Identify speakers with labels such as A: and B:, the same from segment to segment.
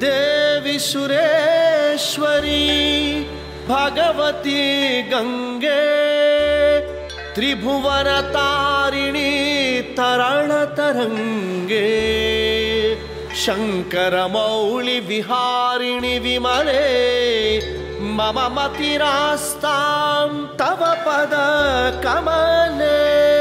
A: దేవి సురేశ్వరి భగవతి గంగే త్రిభువన తారిణి తరణ తరంగే శంకర మౌళి విహారిణి విమలే మమ మతిరాస్తాం తవ పద కమలే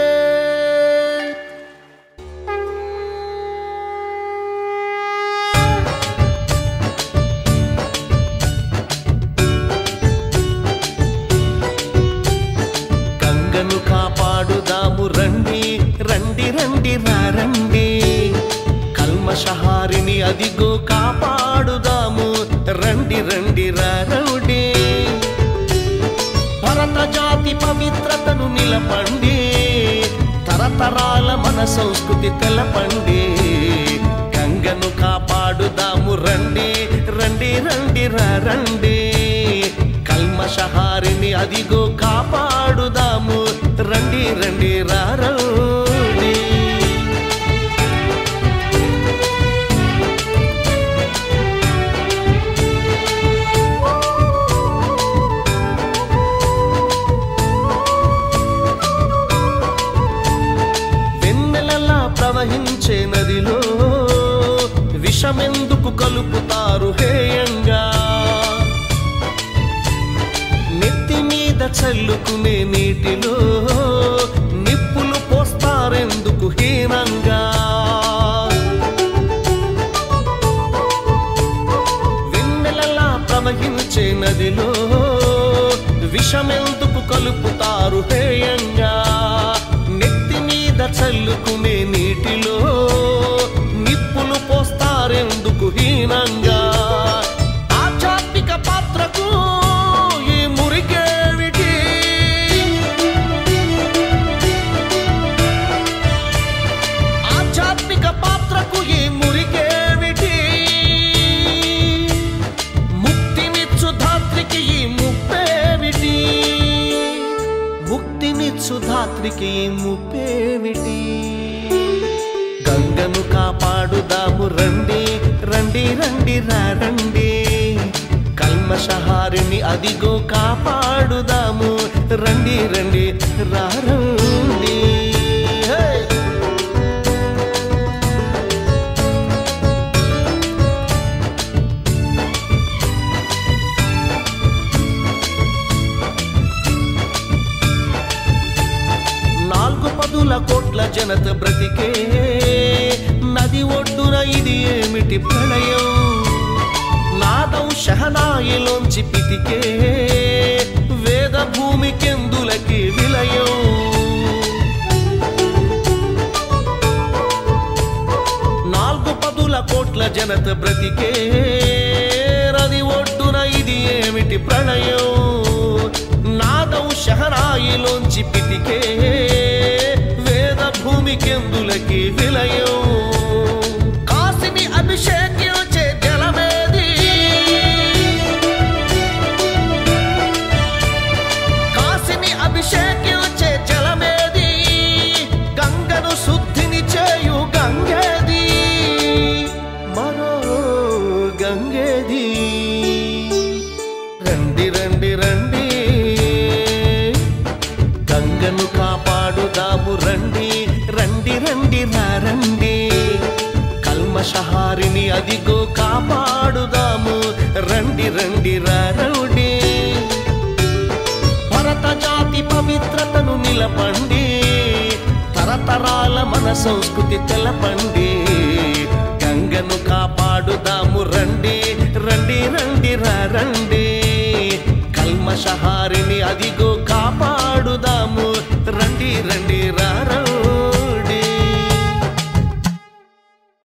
A: గంగను కాపాడుదాము రండి రండి రండి రా రండి కల్మషహారిని అదిగో కాపాడుదాము రండి రండి రా రౌడి భరత జాతి పవిత్రతను నిలపండి తరతరాల మన సంస్కృతి తెలపండి గంగను కాపాడుదాము రండి రండి రండి రా రండి కల్మషహారిని అదిగో కాపాడుదాము రండి రండి రా రండి వెన్నెలలా ప్రవహించే నదిలో విషమెందుకు కలుపుతారు హేయంగా నెత్తి మీద చల్లుకునే నీటిలో నిప్పులు పోస్తారెందుకు హీనంగా వెన్నెలలా ప్రవహించే నదిలో విషమెందుకు కలుపుతారు హేయంగా నెత్తి మీద చల్లుకునే నీటిలో నిప్పులు పోస్తారెందుకు హీనంగా ఆధ్యాత్మిక పాత్రకు ఈ మురికేవిటి ఆధ్యాత్మిక పాత్రకు ఈ మురికేవిటి ముక్తినిచ్చు ధాత్రికి ఈ ముప్పేమిటి ముక్తినిచ్చు ధాత్రికి ఈ ముప్పేమిటి గంగను కాపాడుదాము రండి రండి రండి రా రండి కల్మషహారిని అదిగో కాపాడుదాము రండి రండి రా రండి హే! నాలుగు పదుల కోట్ల జనత బ్రతికే నది ఒడ్డున ఇది ఏమిటి ప్రళయం నాదం షహనాయిలోంచి పితికే వేద భూమికెందులకి విలయం నాలుగు పదుల కోట్ల జనత బ్రతికే నది ఒడ్డున ఇది ఏమిటి ప్రణయం నాదం షహనాయిలోంచి పితికే వేద భూమికెందులకి విలయం కాసిని అభిషేకించే జలమేది కాసిని అభిషేకించే జలమేది గంగను శుద్ధిని చేయు గంగేది మరో గంగేది రండి రండి రండి గంగను కాపాడుదాము రండి రండి రండి రా రండి కల్మషహారిని అదిగో కాపాడుదాము రండి రండి రా రౌడి భరత జాతి పవిత్రతను నిలపండి తరతరాల మన సంస్కృతి తెలపండి గంగను కాపాడుదాము రండి రండి రండి రా రండి కల్మషహారిని అదిగో